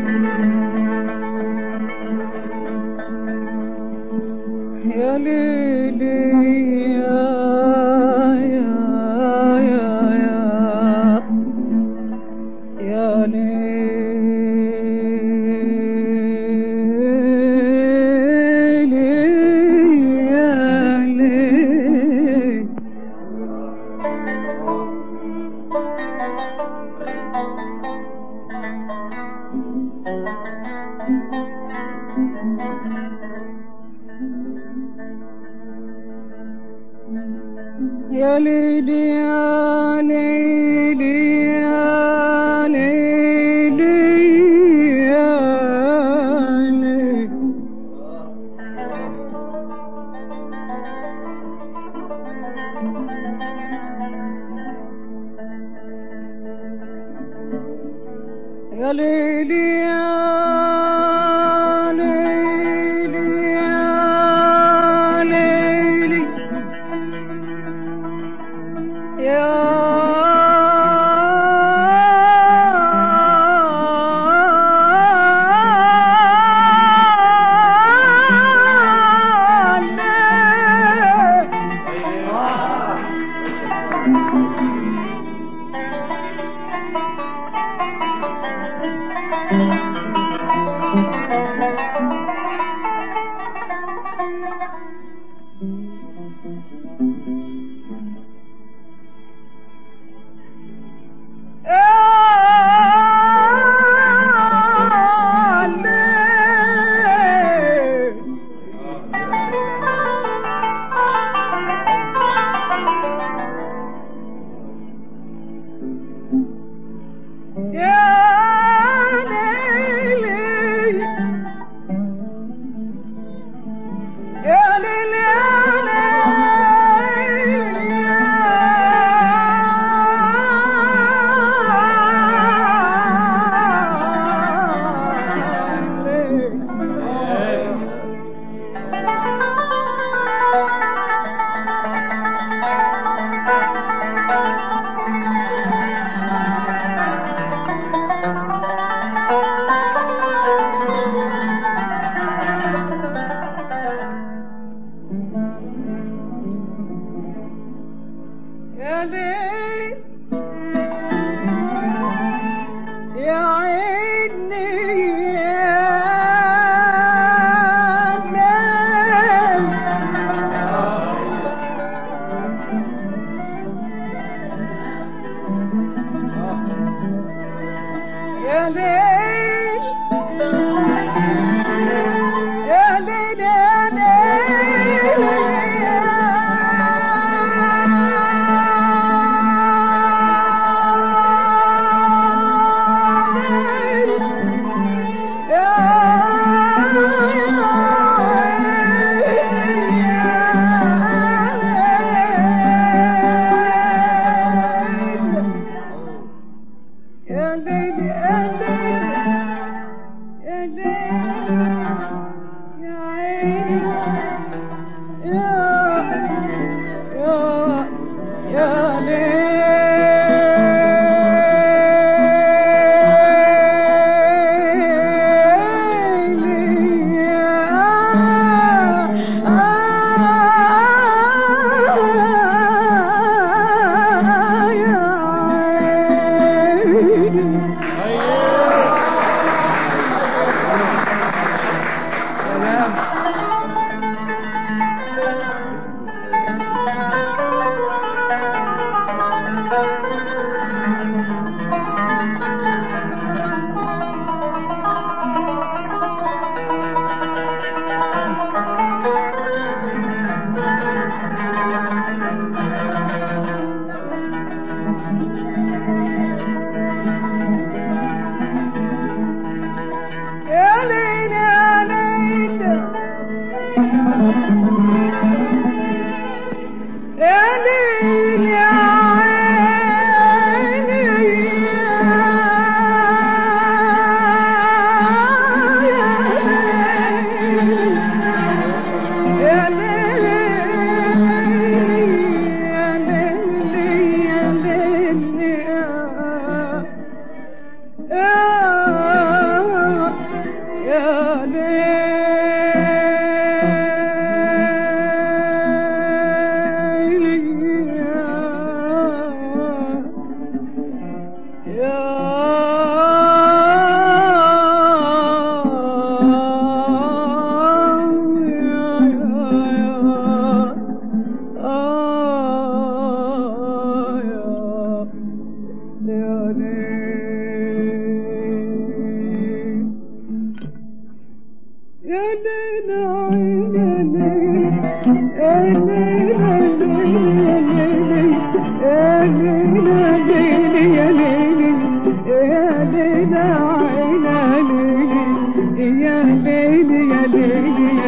يا ليلي يا يا يا يا يا ليلي يا ليلي يا ليلي يا ليلي يا ليلي يا ليلي يا ليلي يا ليلي يا ليلي يا يا ليلي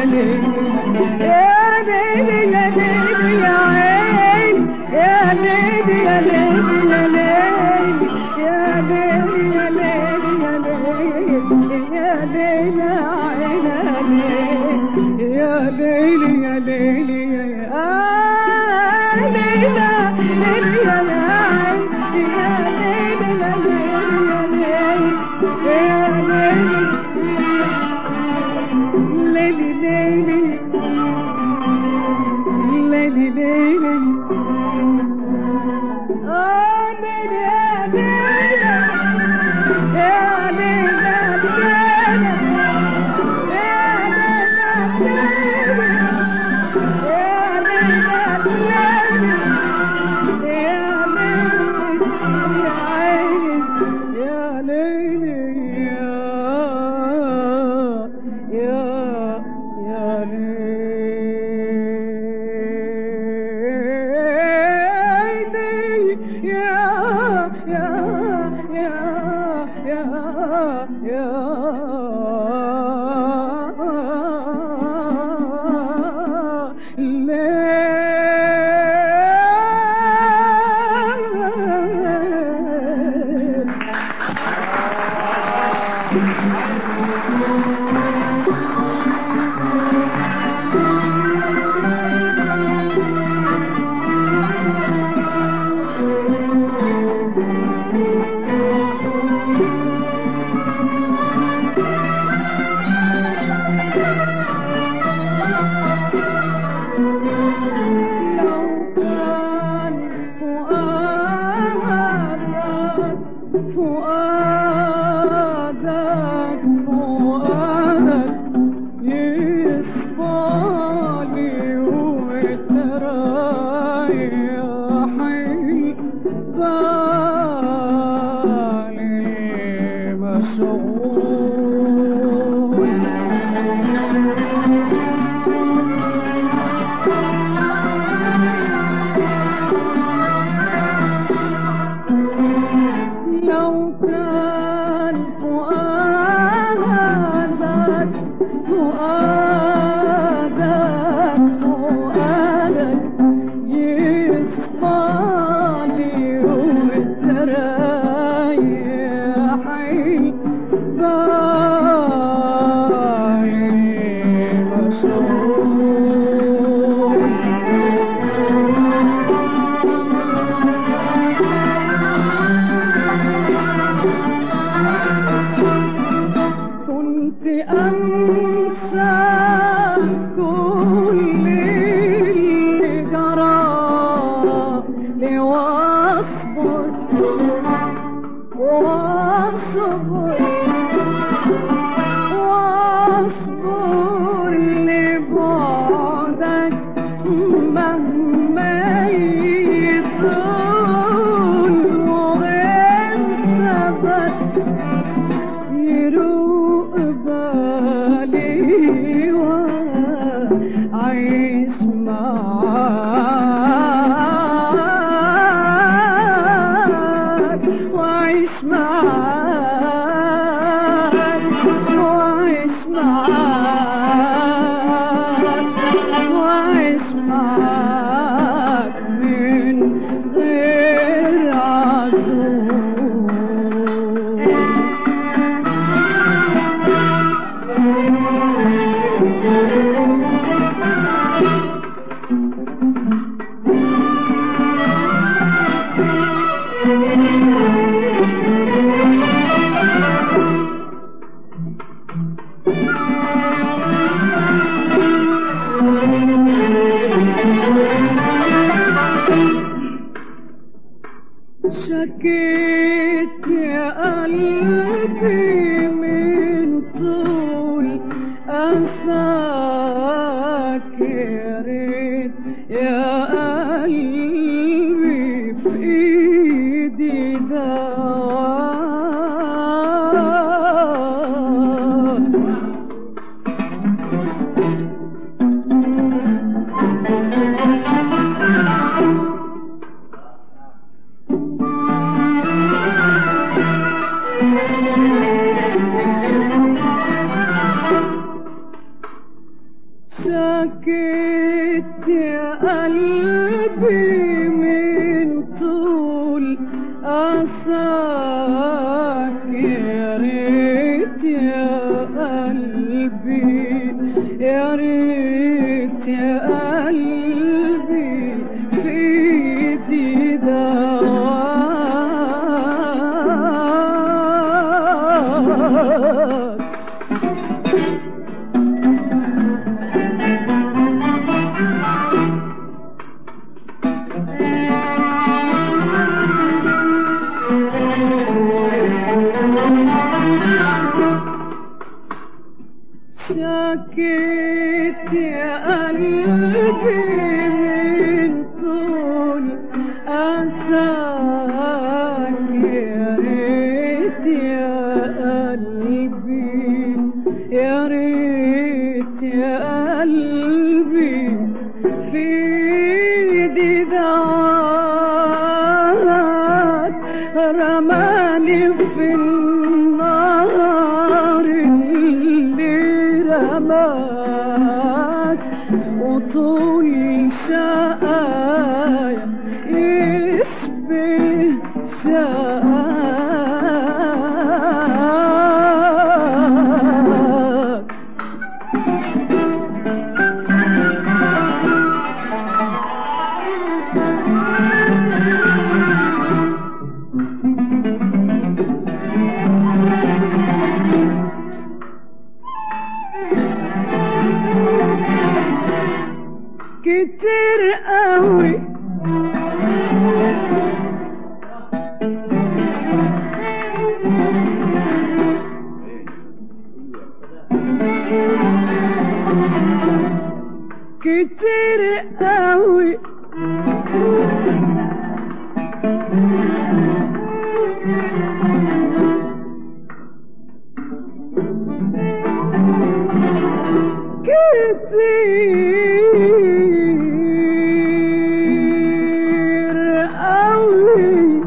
شكيت يا قلبي من طول أساك يا ريت يا قلبي في إيدي دواء شكيت يا قلبي من طول أساك يا ريت يا قلبي يا ريت يا قلبي في ايدي دواك شكيت يا قلبي من طول أساك يا ريت يا قلبي يا ريت يا قلبي في ايدي دعاك رماني في النار اللي رماك وطول شقايا يشبه شقاك كتير قوي كتير قوي كتير قوي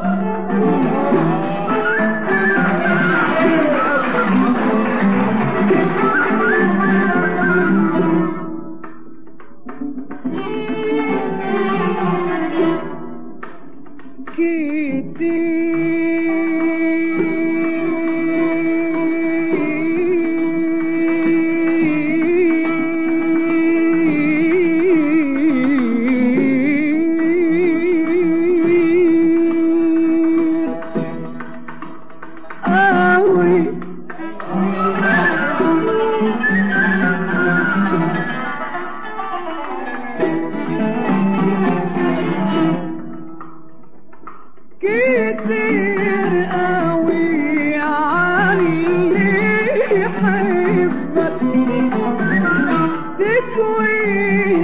كتير قوي كتير قوي علي يحبك تكوي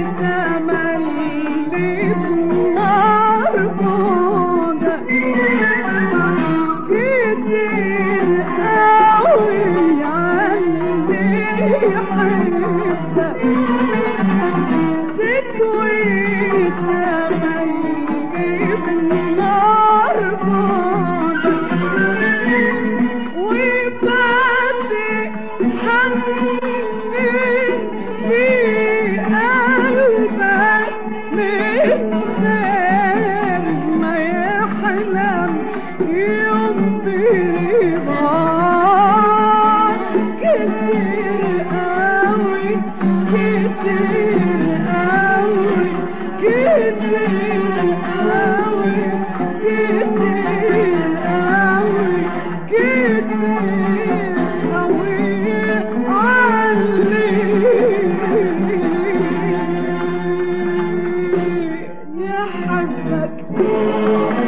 تملي بنار بعدك كتير قوي علي يحبك تكوي تملي بنار بعدك وبادئ حنين في قلبك من غير ما يحلم يوم برضاك كتير قوي كتير قوي كتير قوي كتير قوي كتير قوي علي يحبك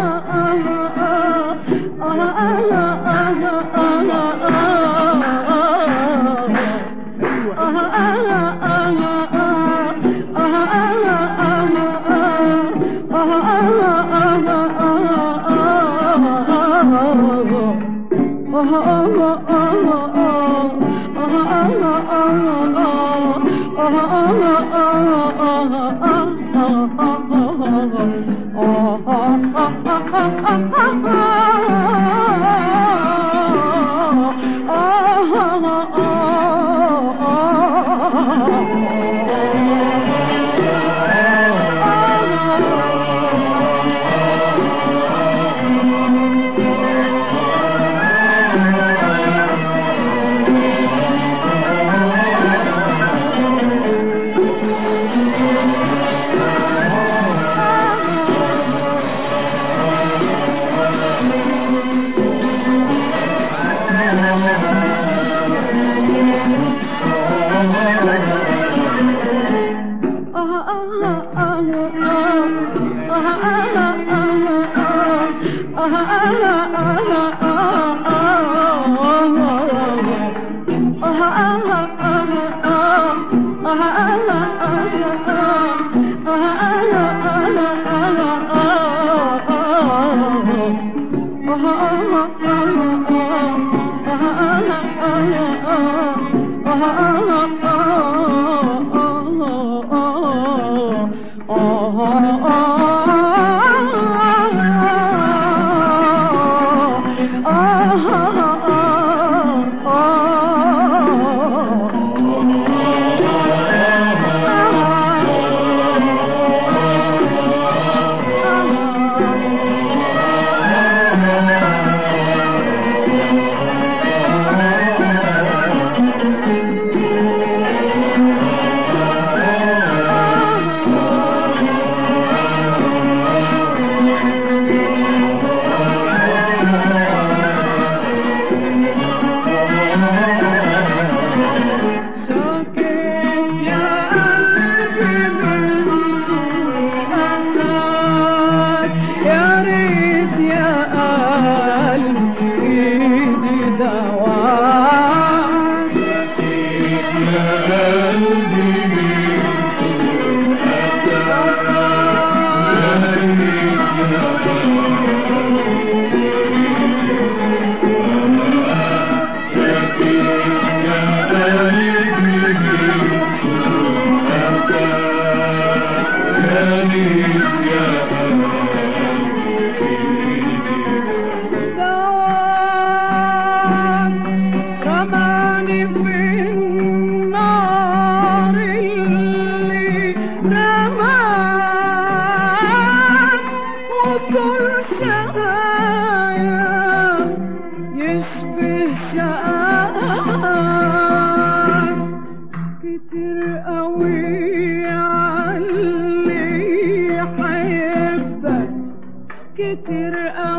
كتير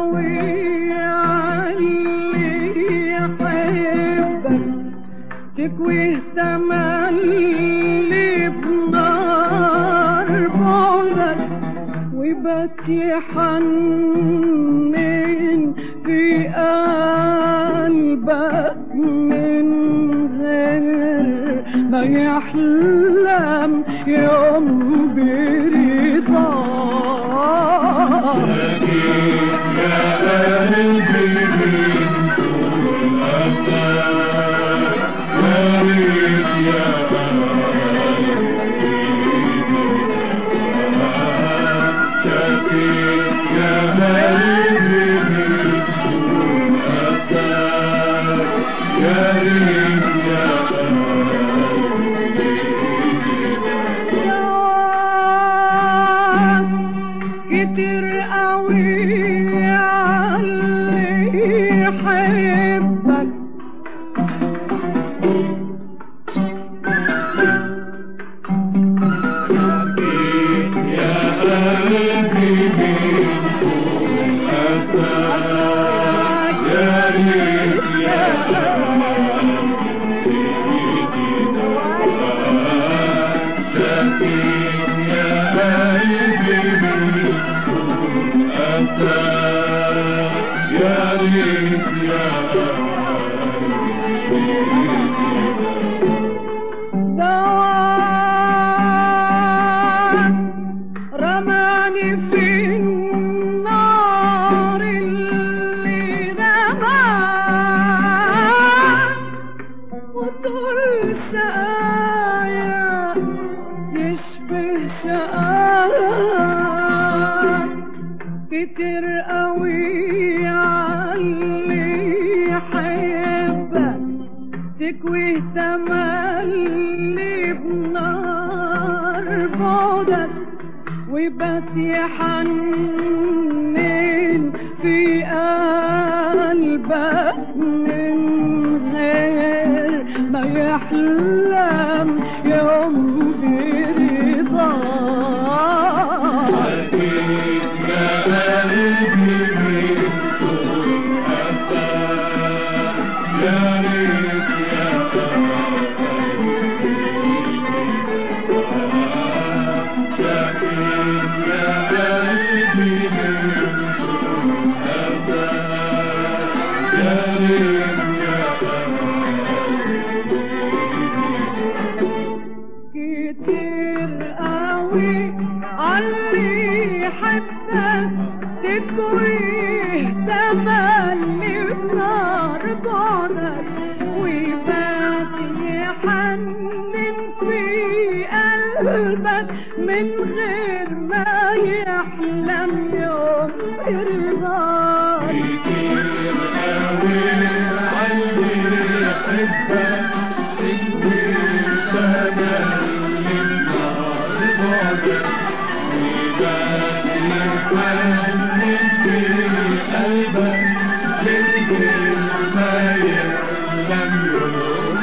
قوي علي يحبك تكويه تملي بنار بعدك ويبات يحنن في قلبك من غير ما يحلم يوم برضاك Yeah. يا ريت يا دواء رماني في النار اللي رمى وطول سقايا يشبه شقايا كتير قوي عاللي يحبك تكوي تملي بنار بعدك وبات يحنن في قلبك من غير ما يحلم يوم برضاك أكيد يا قلبي من طول أسى يا ريت يا شاكيد يا قلبي من طول أسى يا ريت يا كتير قوي علي يحبك تكويه تملي بنار بعدك ويبات يحنن في قلبك من غير ما يحلم يوم برضاك كتير قوي عندي أحبك تكوي سما من نار بعدك وبات يحنن في قلبك من غير ما يحلم يوم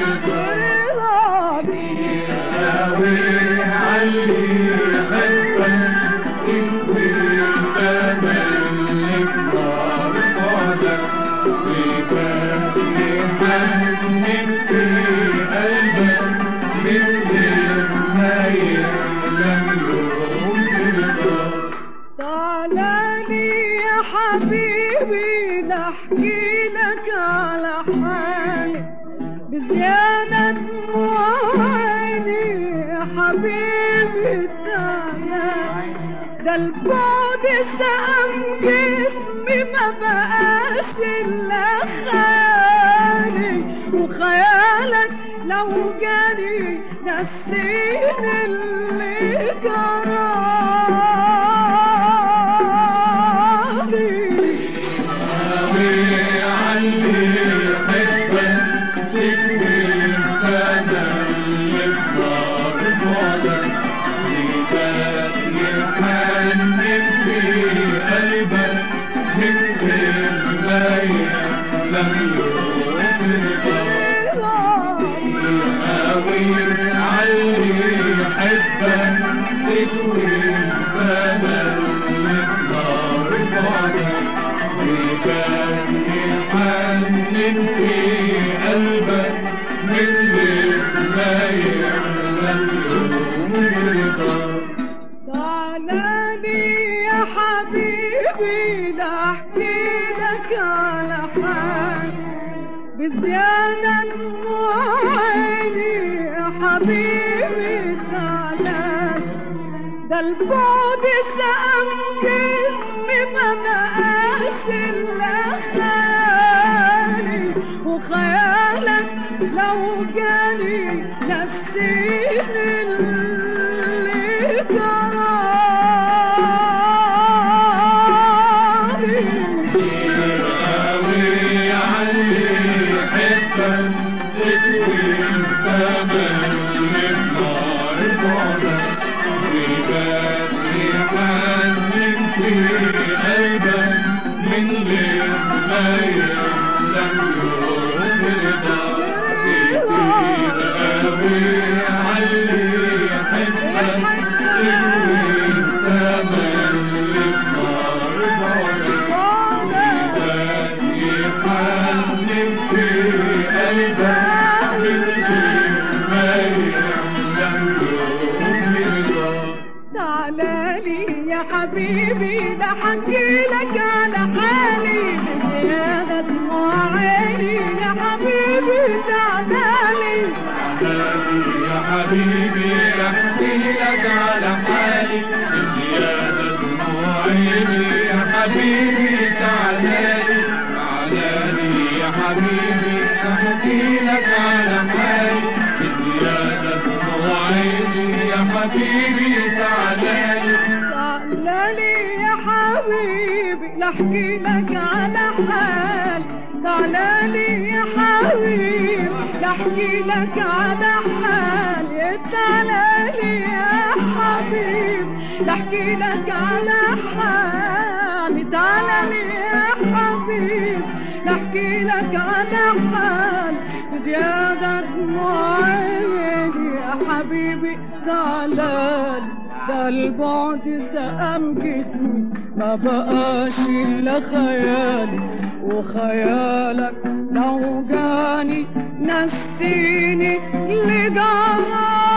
برضاك قوي علي أحبك تكوي سما من نار بعدك وبات يحنن في قلبك من غير ما يحلم يوم برضاك تعالى لي يا حبيبي نحكي لك على حالي بزيادة دموعي يا حبيبي تعالى ده البعد سأم جسمي ما بقاش إلا خيالي وخيالك لو جاني نسيني اللي جرالي قوي علي أحبك تكوي سما من نار بعدك وبات يحنن في قلبك من غير ما يحلم يوم رضاك قوي علي أحبك تكوي سما من نار بعدك وبات يحنن في قلبك من غير ما يحلم يوم رضاك تعالى لي يا حبيبي لاحكي لك على حالي بزيادة دموعي يا حبيبي تعالى ده البعد سأم جسمي ما بقاش إلا خيالي وخيالك لو جاني نسيني اللي جرالي قوي علي حبك تكوي سما من نار بعدك وبات يحنن في قلبك من غير ما يحلم يوم رضاك كتير قوي علي حبك تكوي سما من نار بعدك يحنن في قلبك من غير ما يحلم يوم رضاك تعالى لي يا حبيبي ده حكي لك على حالي حبيبي احكي لك على حالي بزيادة موعدي يا حبيبي تعالى تعالى يا حبيبي لاحكي لك على حال تعالى لي يا حبيبي لاحكي لك على حال تعالى لي يا حبيبي لاحكي لك على حال تعالى لي يا حبيبي لاحكي لك على حال زيادة معيني يا حبيبي تعالى ده البعد سأم جسمي ما بقاش إلا خيالي وخيالك لو جاني نسيني اللي جرى